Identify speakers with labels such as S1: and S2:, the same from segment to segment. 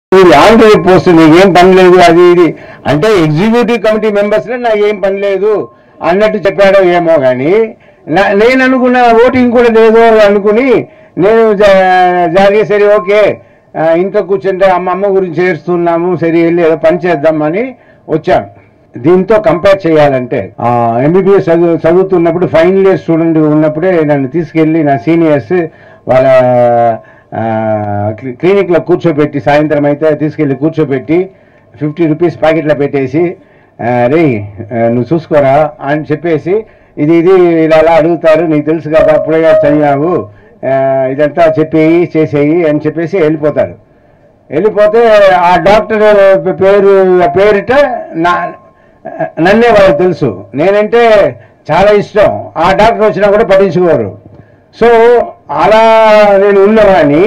S1: ఇది ఆంధ్రప్రదేశ్ పోస్ట్ నీకేం పని లేదు అది ఇది అంటే ఎగ్జిక్యూటివ్ కమిటీ మెంబర్స్ నాకు ఏం పని లేదు అన్నట్టు చెప్పాడో ఏమో కానీ నా- నేను అనుకున్న ఓటింగ్ కూడా లేదు అనుకుని నేను జా- జాగే సరే ఓకే ఆ, ఇంట్లో కూర్చుంటే అమ్మ అమ్మ గురించి ఏడుస్తున్నాము సరే వెళ్ళి ఏదో పని చేద్దామని వచ్చాను దీంతో కంపేర్ చేయాలంటే ఎంబీబీఎస్ చదువు చదువుతున్నప్పుడు ఫైనల్ ఇయర్ స్టూడెంట్ ఉన్నప్పుడే నన్ను తీసుకెళ్ళి నా సీనియర్స్ వాళ్ళ ఆ, క్లి- క్లినిక్లో కూర్చోబెట్టి సాయంత్రం అయితే తీసుకెళ్ళి కూర్చోబెట్టి ఫిఫ్టీ రూపీస్ ప్యాకెట్లో పెట్టేసి ఆ, రే ఆ, నువ్వు చూసుకోరా అని చెప్పేసి ఇది ఇది ఇలా అలా అడుగుతారు నీకు తెలుసు కదా అప్పుడే కదా చదివావు ఆ, ఇదంతా చెప్పేయి చేసేయి అని చెప్పేసి వెళ్ళిపోతారు వెళ్ళిపోతే ఆ డాక్టర్ పేరు పేరిట నా నన్నే వాళ్ళకి తెలుసు నేనంటే చాలా ఇష్టం ఆ డాక్టర్ వచ్చినా కూడా పట్టించుకోరు సో అలా నేను ఉన్నవాడిని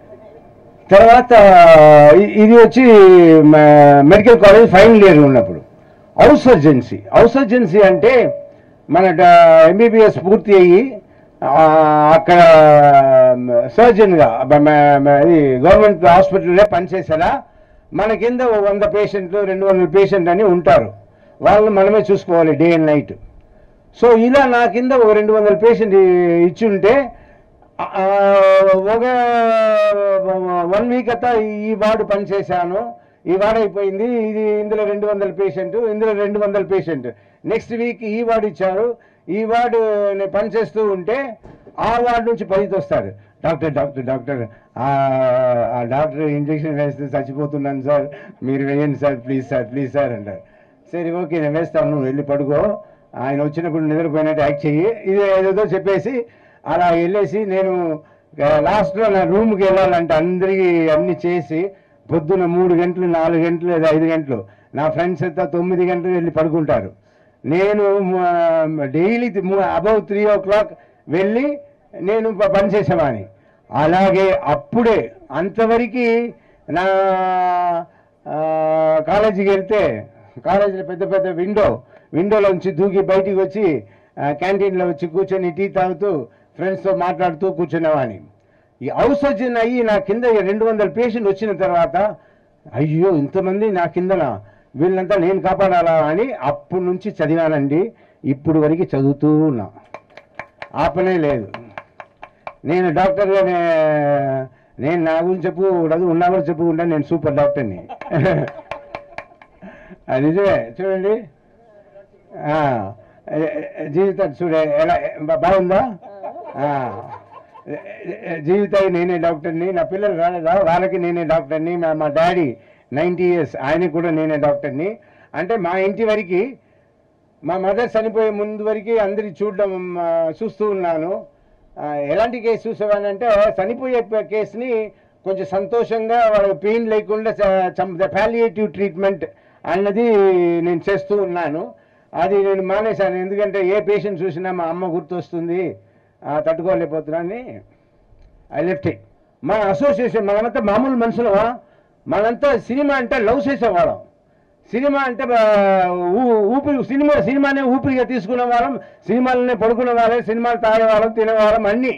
S1: తర్వాత ఇ- ఇది వచ్చి మ- మెడికల్ కాలేజ్ ఫైనల్ ఇయర్ ఉన్నప్పుడు హౌస్ సర్జెన్సీ హౌస్ సర్జెన్సీ అంటే మన ఎంబీబీఎస్ పూర్తి అయ్యి ఆ, అక్కడ సర్జన్గా ఇది గవర్నమెంట్ హాస్పిటల్లో పనిచేసేలా మన కింద ఓ వంద పేషెంట్లు రెండు వందల పేషెంట్ అని ఉంటారు వాళ్ళని మనమే చూసుకోవాలి డే అండ్ నైట్ సో ఇలా నా కింద ఒక రెండు వందల పేషెంట్ ఇచ్చి ఉంటే ఆ, ఒక వన్ వీక్ అంతా ఈ వార్డు పనిచేశాను ఈ వార్డు అయిపోయింది ఇది ఇందులో రెండు వందల పేషెంట్ ఇందులో రెండు వందల పేషెంట్ నెక్స్ట్ వీక్ ఈ వార్డు ఇచ్చారు ఈ వార్డు నేను పనిచేస్తూ ఉంటే ఆ వార్డు నుంచి పదికి వస్తారు డాక్టర్ డాక్టర్ డాక్టర్ ఆ ఆ డాక్టర్ ఇంజక్షన్ వేస్తే చచ్చిపోతున్నాను సార్ మీరు వేయండి sir please sir please sir అంటారు సరే ఓకే నేను వేస్తాను నువ్వు వెళ్ళి పడుకో ఆయన వచ్చినప్పుడు నిద్రపోయినట్టు యాక్ట్ చెయ్యి ఇది ఏదేదో చెప్పేసి అలా వెళ్ళేసి నేను లాస్ట్లో నా రూమ్కి వెళ్ళాలంటే అందరికీ అన్ని చేసి పొద్దున మూడు గంటలు నాలుగు గంటలు లేదా ఐదు గంటలు నా ఫ్రెండ్స్ అంతా తొమ్మిది గంటలు వెళ్ళి పడుకుంటారు నేను daily above three o'clock వెళ్ళి నేను ప- పని చేసేవాడిని అలాగే అప్పుడే అంతవరకు నా ఆ, కాలేజీకి వెళ్తే కాలేజీలో పెద్ద పెద్ద విండో విండోలోంచి దూకి బయటికి వచ్చి ఆ, క్యాంటీన్లో వచ్చి కూర్చొని టీ తాగుతూ ఫ్రెండ్స్తో మాట్లాడుతూ కూర్చునేవాడిని ఈ హౌస్ సర్జన్ అయ్యి నా కింద ఈ రెండు వందల పేషెంట్ వచ్చిన తర్వాత అయ్యో ఇంతమంది నా కిందన వీళ్ళంతా నేను కాపాడాలా అని అప్పటి నుంచి చదివానండి ఇప్పుడు వరకు చదువుతూ ఉన్నా ఆపనే లేదు నేను డాక్టర్గా నే- నేను నా గురించి చెప్పకూడదు ఉన్నా కూడా చెప్పుకుంటా నేను సూపర్ డాక్టర్ని అది నిజమే చూడండి ఆ, ఏ- ఏ- జీవితం చూడే ఎలా బా- బాగుందా ఆ, ఏ- ఏ- జీవితానికి నేనే డాక్టర్ని నా పిల్లలు రాలేదా వాళ్ళకి నేనే డాక్టర్ని మా మా డాడీ నైంటీ ఇయర్స్ ఆయనకి కూడా నేనే డాక్టర్ని అంటే మా ఇంటి వరకు మా మదర్ చనిపోయే ముందు వరకు అందరి చూడడం ఆ, చూస్తూ ఉన్నాను ఆ, ఎలాంటి కేసు చూసేవానంటే చనిపోయే ప- కేసుని కొంచెం సంతోషంగా వాళ్ళకి పెయిన్ లేకుండా పాలియేటివ్ ట్రీట్మెంట్ అన్నది నేను చేస్తూ ఉన్నాను అది నేను మానేశాను ఎందుకంటే ఏ పేషెంట్ చూసినా మా అమ్మ గుర్తొస్తుంది ఆ, తట్టుకోలేకపోతున్నానని ఐ లెఫ్ట్ ఇట్ మన అసోసియేషన్ మనమంతా మామూలు మనుషులమా మనంతా సినిమా అంటే లవ్ చేసేవాళ్ళం సినిమా అంటే ఆ, ఊ- ఊపిరి సినిమా సినిమానే ఊపిరిగా తీసుకునే వాళ్ళం సినిమాలనే పడుకునే వాళ్ళం సినిమాలు తాగేవాళ్ళం తినేవాళ్ళం అన్నీ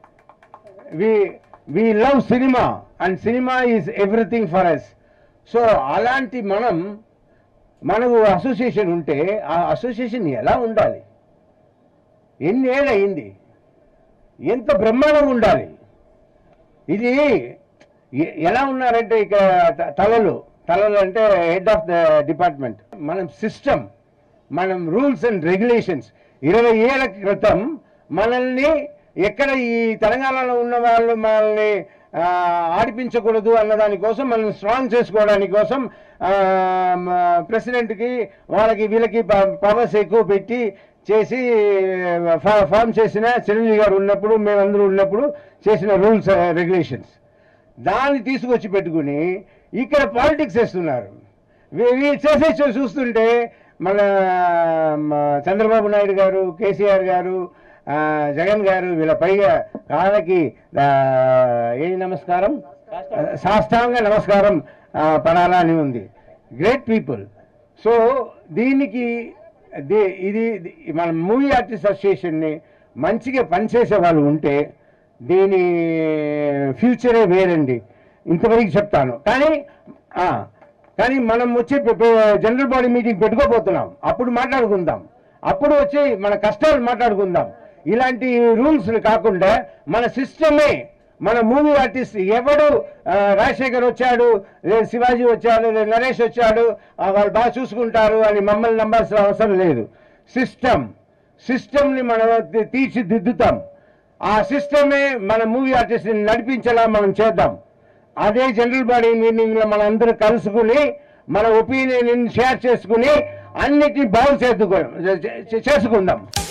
S1: we we love cinema and cinema is everything for us so అలాంటి మనం మనకు అసోసియేషన్ ఉంటే ఆ అసోసియేషన్ ఎలా ఉండాలి ఎన్ని ఏళ్ళు అయింది ఎంత బ్రహ్మాండంగా ఉండాలి ఇది ఎ- ఎలా ఉన్నారంటే ఇక త- తలలు తలలు అంటే హెడ్ ఆఫ్ ద డిపార్ట్మెంట్ మనం సిస్టమ్ మనం రూల్స్ అండ్ రెగ్యులేషన్స్ ఇరవై ఏళ్ల క్రితం మనల్ని ఎక్కడ ఈ తెలంగాణలో ఉన్న వాళ్ళు మనల్ని ఆ, ఆడిపించకూడదు అన్న దానికోసం మనల్ని స్ట్రాంగ్ చేసుకోవడానికి కోసం ప్రెసిడెంట్కి వాళ్ళకి వీళ్ళకి పవర్స్ ఎక్కువ పెట్టి చేసి ఫా- ఫామ్ చేసిన చిరంజీవి గారు ఉన్నప్పుడు మేమందరూ ఉన్నప్పుడు చేసిన రూల్స్ రెగ్యులేషన్స్ దాన్ని తీసుకొచ్చి పెట్టుకుని ఇక్కడ పాలిటిక్స్ చేస్తున్నారు వీ- వీళ్ళు చేసే చూ- చూస్తుంటే మన మ, చంద్రబాబు నాయుడు గారు కేసీఆర్ గారు ఆ, జగన్ గారు వీళ్ళ పైగా కాళ్ళకి ఆ, ఏ నమస్కారం సాష్టాంగ నమస్కారం ఆ, పడాలా అని ఉంది గ్రేట్ పీపుల్ సో దీనికి ది- ఇది ఇది- మన మూవీ ఆర్టిస్ట్ అసోసియేషన్ని మంచిగా పనిచేసే వాళ్ళు ఉంటే దీని ఫ్యూచరే వేరండి ఇంతవరకు చెప్తాను కానీ ఆ, కానీ మనం వచ్చి పె- పె- జనరల్ బాడీ మీటింగ్ పెట్టుకోబోతున్నాం అప్పుడు మాట్లాడుకుందాం అప్పుడు వచ్చి మన కష్టాలు మాట్లాడుకుందాం ఇలాంటి రూల్స్ కాకుండా మన సిస్టమే మన మూవీ ఆర్టిస్ట్ ఎవడు ఆ, రాజశేఖర్ వచ్చాడు లేదు శివాజీ వచ్చాడు లేదు నరేష్ వచ్చాడు ఆ, వాళ్ళు బాగా చూసుకుంటారు అని మమ్మల్ని నమ్మాల్సిన అవసరం లేదు సిస్టమ్ సిస్టమ్ని మనం తీ- తీర్చిదిద్దుతాం ఆ సిస్టమే మన మూవీ ఆర్టిస్ట్ని నడిపించేలా మనం చేద్దాం అదే జనరల్ బాడీ మీటింగ్ లో మన అందరూ కలుసుకుని మన ఒపీనియన్ షేర్ చేసుకుని అన్నిటిని బాగు చేద్దుకో చేసుకుందాం